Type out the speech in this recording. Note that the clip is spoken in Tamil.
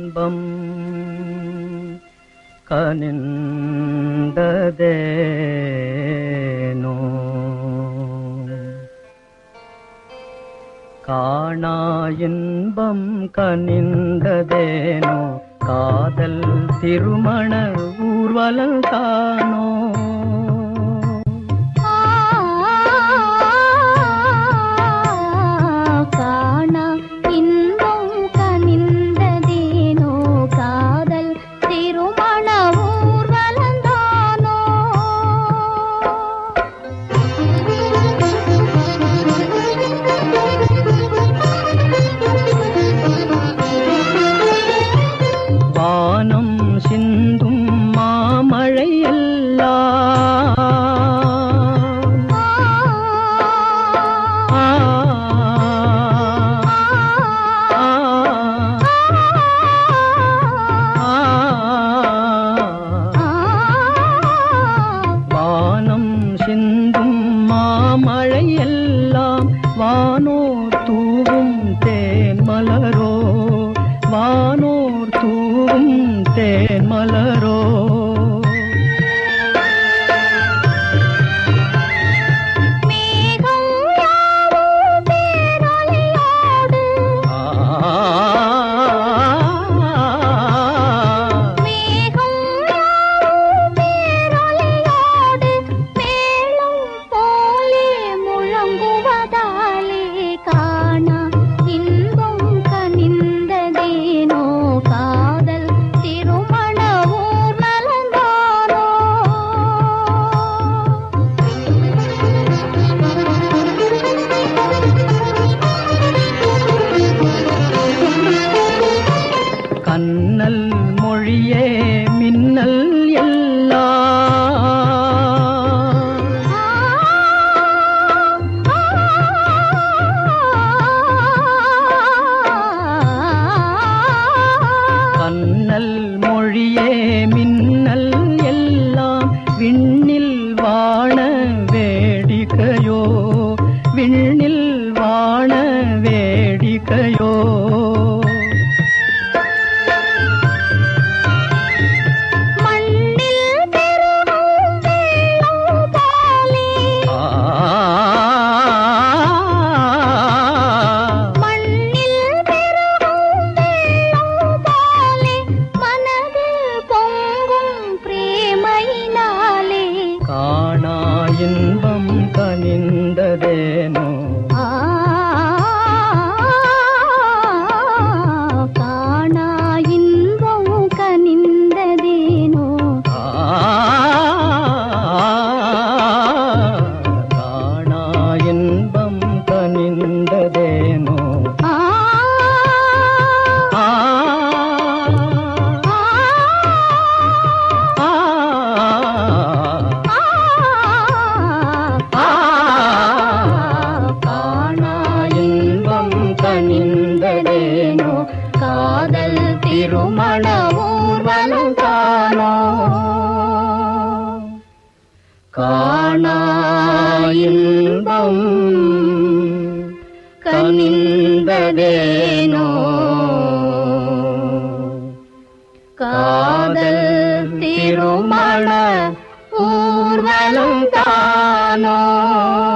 இன்பம் கனிந்ததேனோ காணா இன்பம் கனிந்ததேனோ காதல் திருமண ஊர்வலம் காணோ காணா இன்பம் கனிந்ததேனோ காதல் திருமண ஊர்வலந்தானோ வானம் சிந்தும் மாமழை எல்லாம் ஆ, ஆ, ஆ. வானம் சிந்தும் மாமழை எல்லாம் வானோர் தூவும் தேன் மலரோ வானோர் தூவும் தேன் மலரோ மேகம் யாவும் பேரலையோடு மேகம் யாவும் பேரலையோடு மேளம் போலே முழங்குவதாலே காணா இன்பம் கனிந்ததேனோ காதல் திருமண ஊர் நலந்தானோ கண்ணல் மொழியே மின்னல் எல்லாம் கண்ணல் மொழியே மின்னல் எல்லாம் விண்ணில் வாண வேடிக்கையோ விண்ணில் வாண வேடிக்கையோ மண்ணில் பெருகும் வெள்ளம் போலே மண்ணில் பெருகும் வெள்ளம் போலே மனதில் பொங்கும் பிரேமையினாலே காணா இன்பம் கனிந்ததேனோ ஆ காணா இன்பம் கனிந்ததேனோ காணா இன்பம் கனிந்ததேனோ ஆ ஆ, ஆ ஆ, ஆ. காணா இன்பம் கனிந்ததேனோ காதல் திருமண ஊர்வலம் காணோ காணா இன்பம் கனிந்ததேனோ காதல் திருமண ஊர்வலம் தானோ